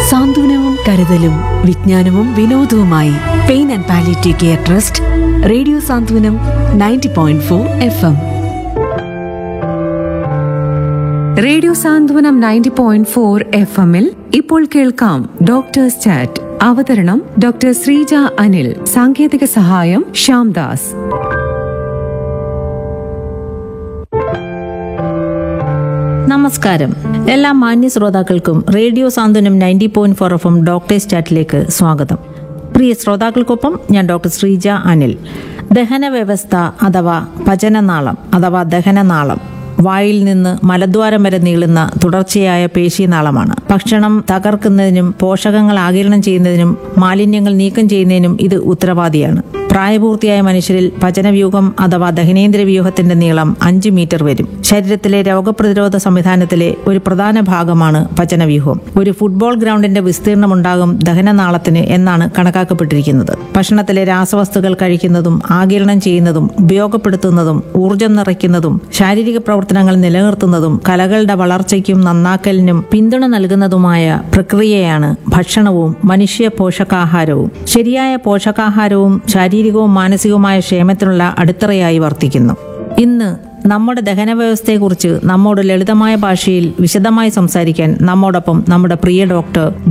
സാന്ത്വനവും കരുതലും വിജ്ഞാനവും വിനോദവുമായി pain and palliative care trust radio Santhwanam ninety point four F M radio Santhwanam ninety point four F എമ്മിൽ ഇപ്പോൾ കേൾക്കാം ഡോക്ടേഴ്സ് ചാറ്റ് അവതരണം ഡോക്ടർ ശ്രീജ അനിൽ സാങ്കേതിക സഹായം ശ്യാംദാസ് നമസ്കാരം എല്ലാ മാന്യ ശ്രോതാക്കൾക്കും radio Santhwanam ninety point four F M doctors ചാറ്റിലേക്ക് സ്വാഗതം പ്രിയ ശ്രോതാക്കൾക്കൊപ്പം ഞാൻ ഡോക്ടർ ശ്രീജ അനിൽ ദഹന വ്യവസ്ഥ അഥവാ പചനനാളം അഥവാ ദഹനനാളം വായിൽ നിന്ന് മലദ്വാരം വരെ നീളുന്ന തുടർച്ചയായ പേശീനാളമാണ് ഭക്ഷണം തകർക്കുന്നതിനും പോഷകങ്ങൾ ആകിരണം ചെയ്യുന്നതിനും മാലിന്യങ്ങൾ നീക്കം ചെയ്യുന്നതിനും ഇത് ഉത്തരവാദിയാണ് പ്രായപൂർത്തിയായ മനുഷ്യരിൽ പചനവ്യൂഹം അഥവാ ദഹനേന്ദ്ര വ്യൂഹത്തിന്റെ നീളം അഞ്ച് മീറ്റർ വരും ശരീരത്തിലെ രോഗപ്രതിരോധ സംവിധാനത്തിലെ ഒരു പ്രധാന ഭാഗമാണ് പചനവ്യൂഹം ഒരു ഫുട്ബോൾ ഗ്രൗണ്ടിന്റെ വിസ്തീർണമുണ്ടാകും ദഹനനാളത്തിന് എന്നാണ് കണക്കാക്കപ്പെട്ടിരിക്കുന്നത് ഭക്ഷണത്തിലെ രാസവസ്തുക്കൾ കഴിക്കുന്നതും ആകിരണം ചെയ്യുന്നതും ഉപയോഗപ്പെടുത്തുന്നതും ഊർജം നിറയ്ക്കുന്നതും ശാരീരിക പ്രവർത്തനങ്ങൾ നിലനിർത്തുന്നതും കലകളുടെ വളർച്ചയ്ക്കും നന്നാക്കലിനും പിന്തുണ നൽകുന്നതുമായ പ്രക്രിയയാണ് ഭക്ഷണവും മനുഷ്യ പോഷകാഹാരവും ശരിയായ പോഷകാഹാരവും ശാരീരികവും മാനസികവുമായ ക്ഷേമത്തിനുള്ള അടിത്തറയായി വർത്തിക്കുന്നു ഇന്ന് നമ്മുടെ ദഹന വ്യവസ്ഥയെക്കുറിച്ച് നമ്മോട് ലളിതമായ ഭാഷയിൽ വിശദമായി സംസാരിക്കാൻ നമ്മോടൊപ്പം നമ്മുടെ പ്രിയ ഡോക്ടർ